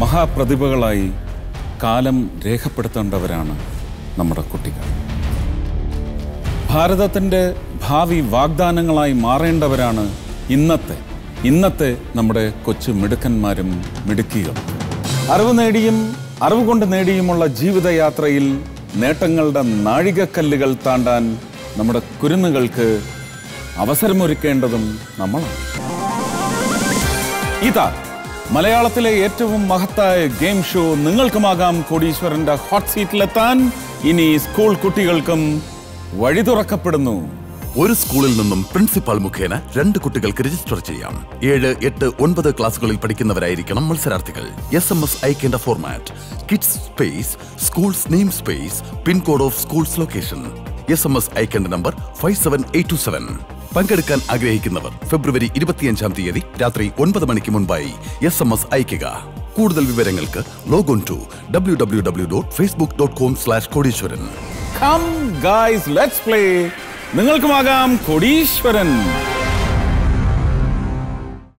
മഹാപ്രതിഭകളായി കാലം രേഖപ്പെടുത്തേണ്ടവരാണ് നമ്മുടെ കുട്ടികൾ ഭാരതത്തിൻ്റെ ഭാവി വാഗ്ദാനങ്ങളായി മാറേണ്ടവരാണ് ഇന്നത്തെ ഇന്നത്തെ നമ്മുടെ കൊച്ചു മിടുക്കന്മാരും മിടുക്കികളും അറിവ് നേടിയും അറിവ് കൊണ്ട് നേടിയുമുള്ള ജീവിതയാത്രയിൽ നേട്ടങ്ങളുടെ നാഴികക്കല്ലുകൾ താണ്ടാൻ നമ്മുടെ കുരുന്നുകൾക്ക് അവസരമൊരുക്കേണ്ടതും നമ്മളാണ് ഇതാ മലയാളത്തിലെ ഏറ്റവും മഹത്തായ ഗെയിം ഷോ നിങ്ങൾക്കുമാകാം കോടീശ്വരന്റെ ഹോട്ട് സീറ്റിലെത്താൻ ഇനി സ്കൂൾ കുട്ടികൾക്കും വഴി തുറക്കപ്പെടുന്നു ഒരു സ്കൂളിൽ നിന്നും പ്രിൻസിപ്പാൾ മുഖേന രണ്ട് കുട്ടികൾക്ക് രജിസ്റ്റർ ചെയ്യാം ഏഴ് എട്ട് ഒൻപത് ക്ലാസ്സുകളിൽ പഠിക്കുന്നവരായിരിക്കണം മത്സരാർത്ഥികൾ എസ് എം എസ് അയക്കേണ്ട format kids space schools name space pincode of schools location S M S അയക്കേണ്ട number five seven eight two seven പങ്കെടുക്കാൻ ആഗ്രഹിക്കുന്നവർ ഫെബ്രുവരി ഇരുപത്തിയഞ്ചാം തീയതി രാത്രി ഒൻപത് മണിക്ക് മുൻപായി എസ് എം എസ് അയക്കുക കൂടുതൽ വിവരങ്ങൾക്ക് log on to W W W dot facebook dot com slash കോടീശ്വരൻ കം ഗായ്സ് ലെറ്റ്സ് പ്ലേ നിങ്ങൾക്കുമാകാം കോടീശ്വരൻ